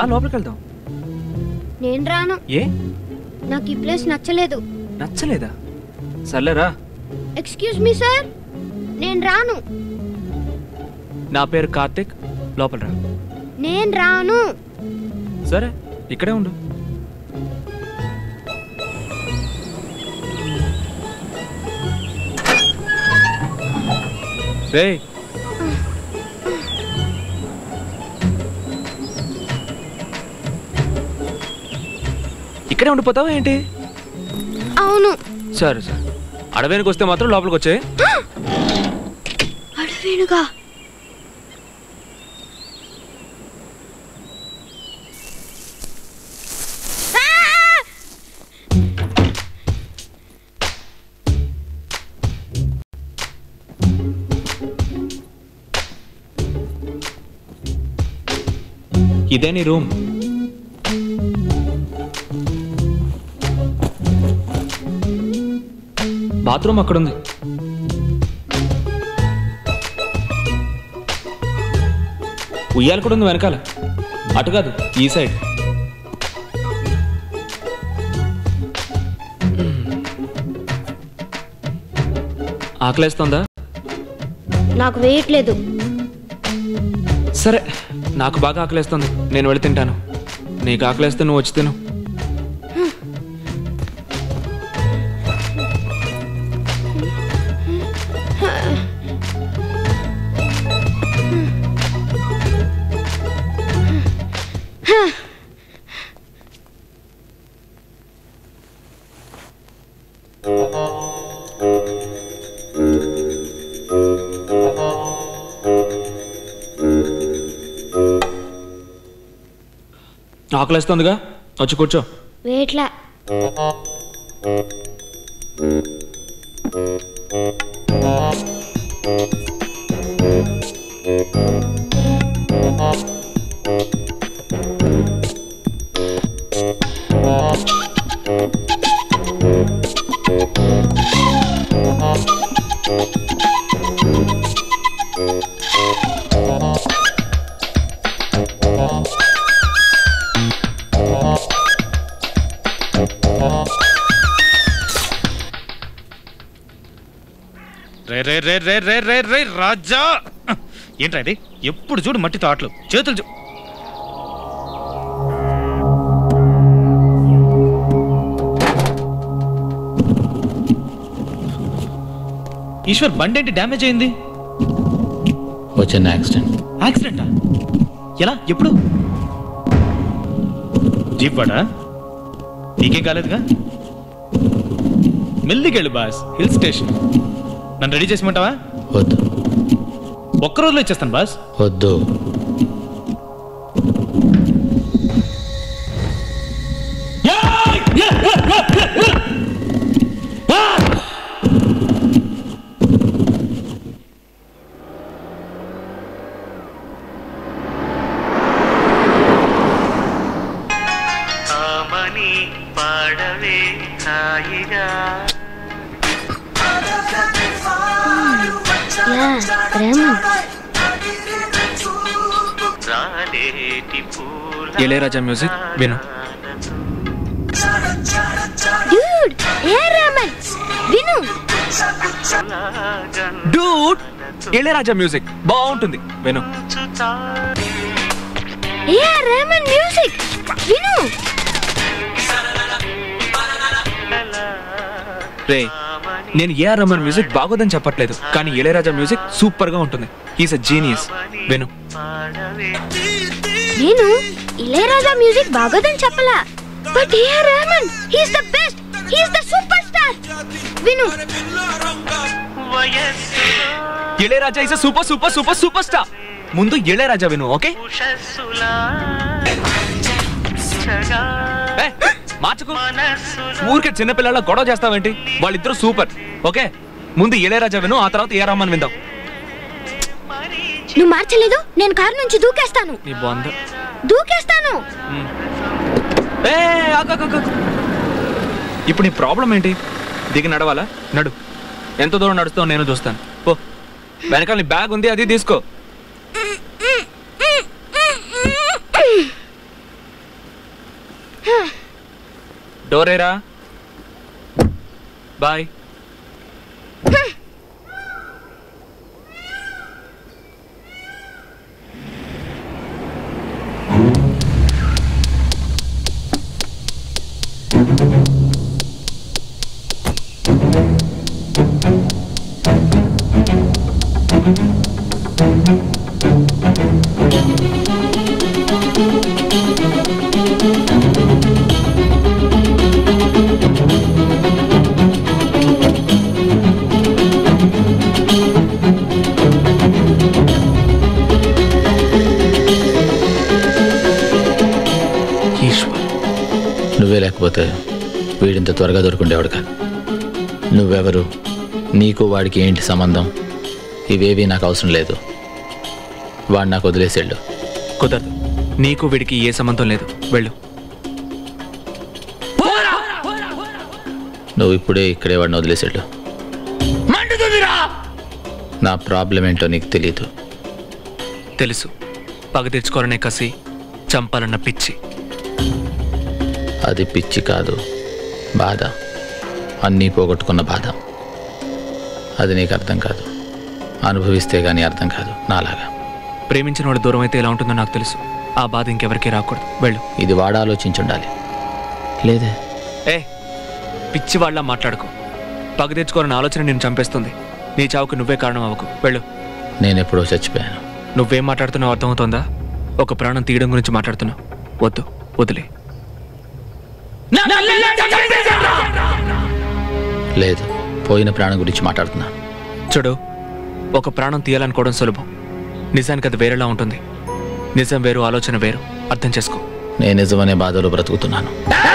రా లోపలికి వెళ్దాం నేను రాను ఏ నాకు ఈ ప్లేస్ నచ్చలేదు నచ్చలేదా సర్లేరా ఎక్స్క్యూజ్ మీ సార్ నేను రాను నా పేరు కార్తిక్ లోపల రా నేను రాను సరే ఇక్కడే ఉండు రే ఇక్కడే ఉండిపోతావా ఏంటి అవును సరే సరే అడవేనికి వస్తే మాత్రం లోపలికి వచ్చే అడవేనుగా ఇదే నీ రూమ్ బాత్రూమ్ అక్కడుంది ఉయ్యాల కూడా ఉంది వెనకాల అటు కాదు ఈ సైడ్ ఆకలేస్తుందా నాకు వేయట్లేదు సరే నాకు బాగా ఆకలేస్తుంది నేను వెళ్ళి తింటాను నీకు ఆకలేస్తే నువ్వు వచ్చి తిను ఆకలేస్తుందిగా వచ్చి కూర్చో వేయట్లా రే రే రే రే రే రే రే రాజా ఏంట్రా ఇది ఎప్పుడు చూడు మట్టితో ఆటలు చేతులు చూ ఈశ్వర్ బండి ఏంటి డ్యామేజ్ అయింది వచ్చిన యాక్సిడెంట్ యాక్సిడెంటా ఎలా ఎప్పుడు జీప్ వాడా నీకేం కాలేదుగా మెల్లికెళ్ళు బాస్ హిల్ స్టేషన్ నన్ను రెడీ చేసిమంటావా వద్దు ఒక్క రోజులో ఇచ్చేస్తాను బాస్ వద్దు ఆమని పాడవే హాయిగా యా ప్రేమ రాలేటి పూల ఇళయరాజా మ్యూజిక్ విను డ్యూడ్ ఏ రామన్ విను డూడ్ ఇళయరాజా మ్యూజిక్ బాగుంటుంది విను ఏ రామన్ మ్యూజిక్ విను రే నేను ఏఆర్ రమన్ మ్యూజిక్ బాగోదని చెప్పట్లేదు కానీ ఇళయరాజా మ్యూజిక్ సూపర్ గా ఉంటుంది హీస్ అ జీనియస్ విను నేను ఇళయరాజా మ్యూజిక్ బాగోదని చెప్పలా but A Rahman he's the best he's the super star విను Ilaiyaraaja is super super super super star ముందు ఇళయరాజా విను ఓకే ఏ, మార్చకు ఊరికే చిన్నపిల్లల గొడవ చేస్తావేంటి వాళ్ళిద్దరూ సూపర్ ఓకే ముందు ఇళయరాజా విను ఆ తర్వాత ఏ రమ్మని విందాం నువ్వు మార్చలేదు నేను కారు నుంచి దూకేస్తాను నీ బొంద దూకేస్తాను ఏ, ఆగు, ఆగు, ఆగు. ఇప్పుడు నీ ప్రాబ్లం ఏంటి దిగి నడవాలా నడు ఎంత దూరం నడుస్తావు నేను చూస్తాను పో వెనకాల నీ బ్యాగ్ ఉంది అది తీసుకో డోరేరా బాయ్ ఈశ్వర్ నువ్వే లేకపోతే వీడింత త్వరగా దొరుకుండేవాడు కాదు నువ్వెవరు నీకు వాడికి ఏంటి సంబంధం ఇవేవి నాకు అవసరం లేదు వాడు నాకు వదిలేసేళ్ళు కుదరదు నీకు వీడికి ఏ సంబంధం లేదు వెళ్ళు నువ్వు ఇప్పుడే ఇక్కడే వాడిని వదిలేసేళ్ళు నా ప్రాబ్లం ఏంటో నీకు తెలియదు తెలుసు పగ తెచ్చుకోవాలనే కసి చంపాలన్న పిచ్చి అది పిచ్చి కాదు బాధ అన్నీ పోగొట్టుకున్న బాధ అది నీకు అర్థం కాదు అనుభవిస్తే గానీ అర్థం కాదు నాలాగా ప్రేమించిన వాడు దూరం అయితే ఎలా ఉంటుందో నాకు తెలుసు ఆ బాధ ఇంకెవరికీ రాకూడదు వెళ్ళు ఇది వాడు ఆలోచించుండాలి లేదే ఏ పిచ్చి వాళ్ళ మాట్లాడుకో పగ తెచ్చుకోవాలన్న ఆలోచన నేను చంపేస్తుంది నీ చావుకు నువ్వే కారణం అవ్వకు వెళ్ళు నేను ఎప్పుడో చచ్చిపోయాను నువ్వేం మాట్లాడుతున్నావు అర్థమవుతోందా ఒక ప్రాణం తీయడం గురించి మాట్లాడుతున్నావు వద్దు వదిలే లేదు పోయిన ప్రాణం గురించి మాట్లాడుతున్నా చూడు ఒక ప్రాణం తీయాలనుకోవడం సులభం నిజానికి అది వేరేలా ఉంటుంది నిజం వేరు ఆలోచన వేరు అర్థం చేసుకో నేను నిజమనే బాధలో బ్రతుకుతున్నాను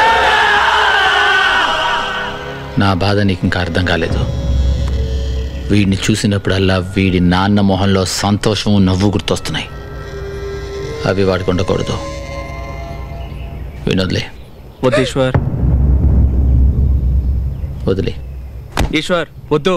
నా బాధ నీకు ఇంకా అర్థం కాలేదు వీడిని చూసినప్పుడల్లా వీడి నాన్న మొహంలో సంతోషం నవ్వు గుర్తొస్తున్నాయి అవి వాడికి ఉండకూడదు వినోద్లే వద్దు ఈశ్వర్ వదిలే ఈశ్వర్ వద్దు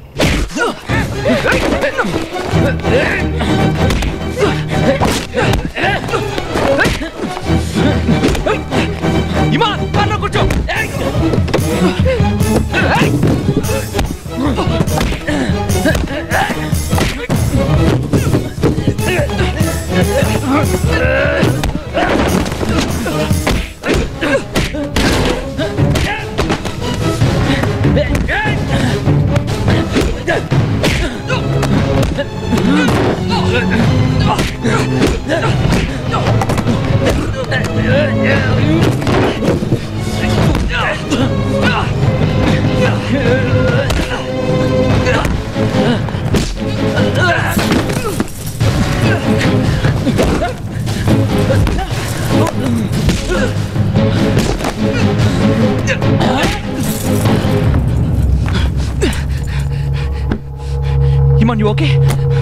Iman you okay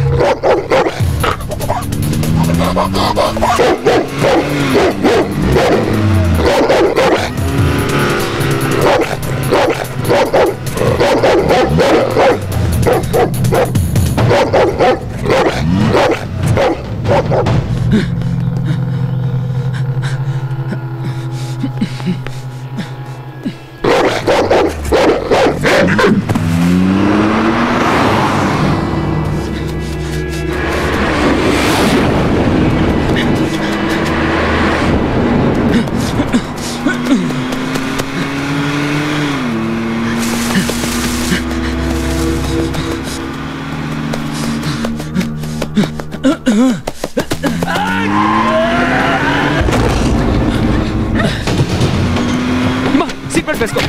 Iman seat belt వేసుకో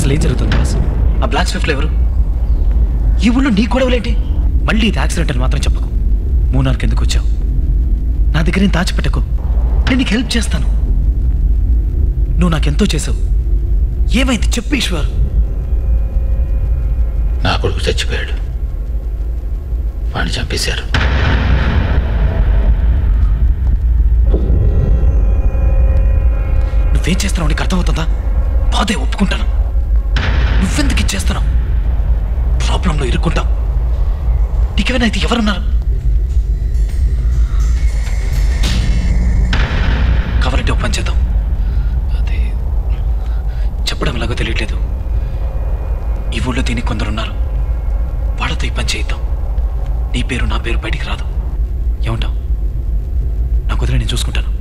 అసలు ఏం జరుగుతుంది బాస్ ఆ బ్లాక్ స్విఫ్ట్లో ఎవరు ఈ ఊళ్ళో నీ గొడవలేంటి మళ్ళీ ఇది యాక్సిడెంట్ అని మాత్రం చెప్పకు మూనార్కి ఎందుకు వచ్చావు నా దగ్గర ఏం దాచిపెట్టకు నేను నీకు హెల్ప్ చేస్తాను నువ్వు నాకెంతో చేసావు ఏమైంది చెప్పు ఈశ్వర్ నా కొడుకు చచ్చిపోయాడు వాడిని చంపేశారు నువ్వేం చేస్తున్నావు నీకు అర్థమవుతుందా బాధే ఒప్పుకుంటాను నువ్వెందుకు ఇచ్చేస్తున్నావు ప్రాబ్లంలో ఇరుక్కుంటావు నీకేమైనా అయితే ఎవరున్నారు కావాలంటే ఓ పని చేద్దాం అదే చెప్పడం ఎలాగో తెలియట్లేదు ఈ ఊళ్ళో దీనికి కొందరున్నారు వాళ్ళతో ఈ పని చేయిద్దాం నీ పేరు నా పేరు బయటికి రాదు ఏమంటావు నాకు వదిలే నేను చూసుకుంటాను